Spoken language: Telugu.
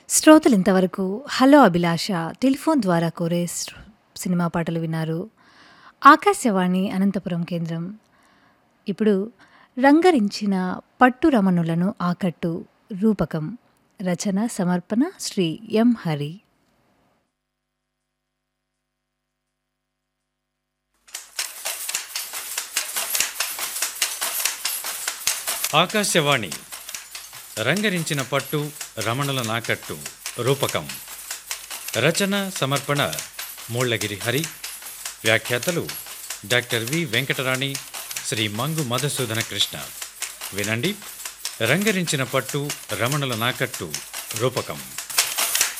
శ్రోతలు ఇంతవరకు హలో అభిలాష టెలిఫోన్ ద్వారా కోరే శ్ర- సినిమా పాటలు విన్నారు ఆకాశవాణి అనంతపురం కేంద్రం ఇప్పుడు రంగరించిన పట్టు రమణులను ఆకట్టు రూపకం రచన సమర్పణ శ్రీ ఎం హరి ఆకాశవాణి రంగరించిన పట్టు రమణుల నాకట్టు రూపకం రచన సమర్పణ మూళ్ళగిరి హరి వ్యాఖ్యాతలు డాక్టర్ వి వెంకటరాణి శ్రీ మంగు మధుసూదన కృష్ణ వినండి రంగరించిన పట్టు రమణుల నాకట్టు రూపకం